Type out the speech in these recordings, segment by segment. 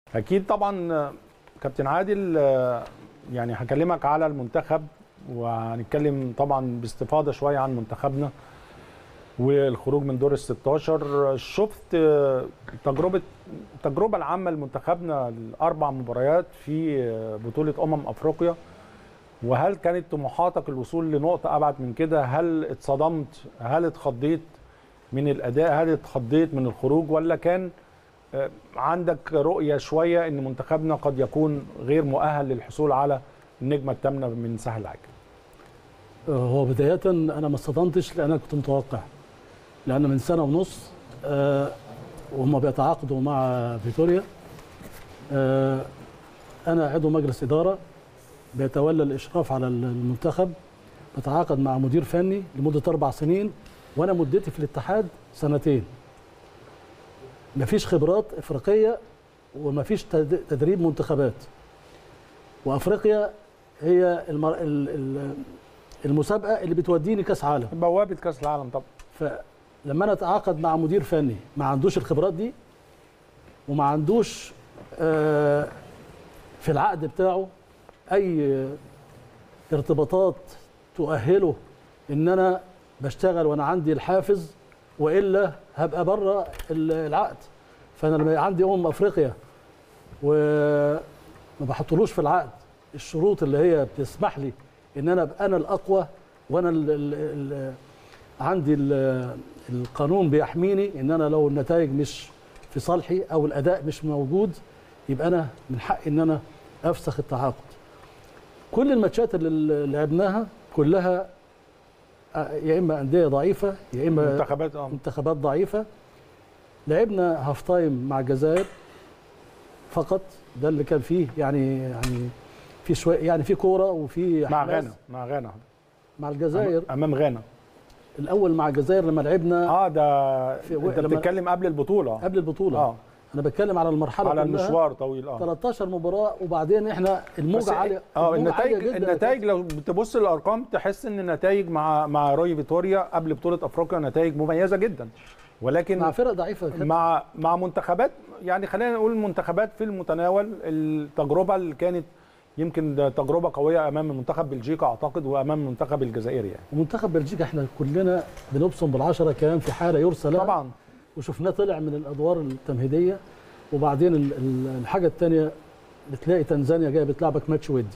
اكيد طبعا آه، كابتن عادل آه، يعني هكلمك على المنتخب وهنتكلم طبعا باستفاضه شويه عن منتخبنا والخروج من دور ال 16 شفت آه، تجربه التجربه العامه لمنتخبنا الاربع مباريات في آه، بطوله امم افريقيا وهل كانت طموحاتك الوصول لنقطه ابعد من كده هل اتصدمت هل اتخضيت من الاداء هل اتخضيت من الخروج ولا كان آه، عندك رؤيه شويه ان منتخبنا قد يكون غير مؤهل للحصول على النجمه الثامنه من ساحل العاج هو بداية أنا ما اصطدمتش لأن أنا كنت متوقع لأن من سنة ونص آه، وهم بيتعاقدوا مع فيتوريا آه، أنا عضو مجلس إدارة بيتولى الإشراف على المنتخب بتعاقد مع مدير فني لمدة أربع سنين وأنا مدتي في الاتحاد سنتين مفيش خبرات إفريقية ومفيش تد- تدريب منتخبات وأفريقيا هي المر... ال... ال... المسابقه اللي بتوديني كاس عالم بوابه كاس العالم طبعا فلما انا اتعاقد مع مدير فني ما عندوش الخبرات دي وما عندوش آه، في العقد بتاعه اي ارتباطات تؤهله ان انا بشتغل وانا عندي الحافز والا هبقى بره العقد فانا لما يبقى عندي امم افريقيا وما بحطلوش في العقد الشروط اللي هي بتسمح لي ان انا ابقى انا الاقوى وانا ال ال ال عندي ال القانون بيحميني ان انا لو النتائج مش في صالحي او الاداء مش موجود يبقى انا من حقي ان انا افسخ التعاقد كل الماتشات اللي لعبناها كلها آه، يا اما انديه ضعيفه يا اما منتخبات اه منتخبات ضعيفه لعبنا هاف تايم مع الجزائر فقط ده اللي كان فيه يعني يعني في شويه يعني في كوره وفي مع حماس. غانا مع غانا مع الجزائر امام غانا الاول مع الجزائر لما لعبنا اه ده في- انت لما- بتتكلم قبل البطوله قبل البطوله اه انا بتكلم على المرحله على كلها المشوار طويل اه 13 مباراه وبعدين احنا بس الموجه عاليه اه الموجة عالية النتائج جداً. النتائج لو بتبص للارقام تحس ان النتائج مع مع روي فيتوريا قبل بطوله افريقيا نتائج مميزه جدا ولكن مع فرق ضعيفه يا كابتن. مع مع منتخبات يعني خلينا نقول منتخبات في المتناول التجربه اللي كانت يمكن ده تجربه قويه امام منتخب بلجيكا اعتقد وامام المنتخب الجزائري يعني ومنتخب بلجيكا احنا كلنا بنبصم بالعشره كان في حاله يرسى لها طبعا وشفناه طلع من الادوار التمهيديه وبعدين ال- ال- الحاجه الثانيه بتلاقي تنزانيا جايه بتلعبك ماتش ودي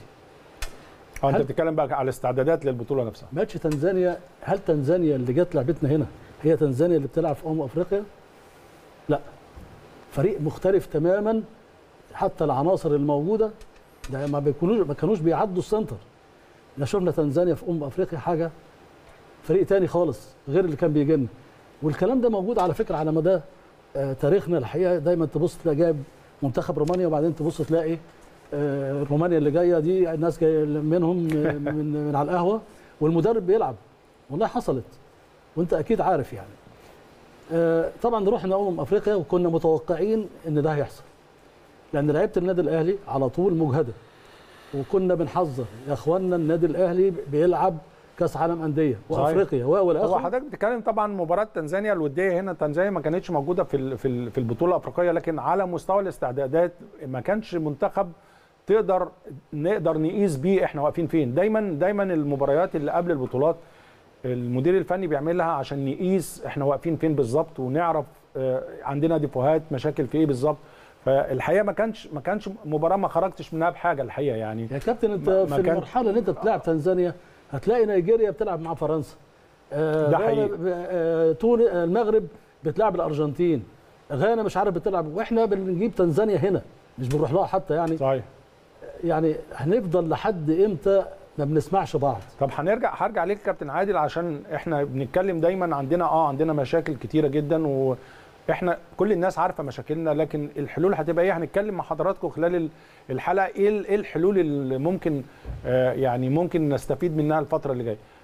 اه انت هل- بتتكلم بقى على استعدادات للبطوله نفسها ماتش تنزانيا هل تنزانيا اللي جت لعبتنا هنا هي تنزانيا اللي بتلعب في امم افريقيا؟ لا فريق مختلف تماما حتى العناصر الموجوده ده ما بيكونوش ما كانوش بيعدوا السنتر احنا شفنا تنزانيا في امم افريقيا حاجه فريق تاني خالص غير اللي كان بيجي لنا والكلام ده موجود على فكره على مدى آه، تاريخنا الحقيقه دايما تبص تلاقي جايب منتخب رومانيا وبعدين تبص تلاقي آه، رومانيا اللي جايه دي الناس جايه منهم آه، من من على القهوه والمدرب بيلعب والله حصلت وانت اكيد عارف يعني آه، طبعا رحنا امم افريقيا وكنا متوقعين ان ده هيحصل لان لعيبه النادي الاهلي على طول مجهده وكنا بنحذر يا اخوانا النادي الاهلي بيلعب كاس عالم انديه صحيح. وافريقيا و والى هو اخره حضرتك بتتكلم طبعا مباراه تنزانيا الوديه هنا تنزانيا ما كانتش موجوده في ال- في ال- في البطوله الافريقيه لكن على مستوى الاستعدادات ما كانش منتخب تقدر نقدر نقيس بيه احنا واقفين فين دايما دايما المباريات اللي قبل البطولات المدير الفني بيعملها عشان نقيس احنا واقفين فين بالظبط ونعرف آه، عندنا ديفوهات مشاكل في ايه بالظبط فالحقيقه ما كانش ما كانش مباراه ما خرجتش منها بحاجه الحقيقه يعني يا كابتن انت ما- ما في كان- المرحله اللي انت بتلعب تنزانيا هتلاقي نيجيريا بتلعب مع فرنسا آه ده غانا- حقيقي. آه تونس آه، المغرب بتلعب الارجنتين غانا مش عارف بتلعب واحنا بنجيب تنزانيا هنا مش بنروح لها حتى يعني صحيح يعني هنفضل لحد امتى ما بنسمعش بعض طب هنرجع هرجع ليك كابتن عادل عشان احنا بنتكلم دايما عندنا اه عندنا مشاكل كتيره جدا واحنا كل الناس عارفه مشاكلنا لكن الحلول هتبقى ايه هنتكلم مع حضراتكم خلال ال- الحلقه ايه ال- ايه الحلول اللي ممكن آه يعني ممكن نستفيد منها الفتره اللي جايه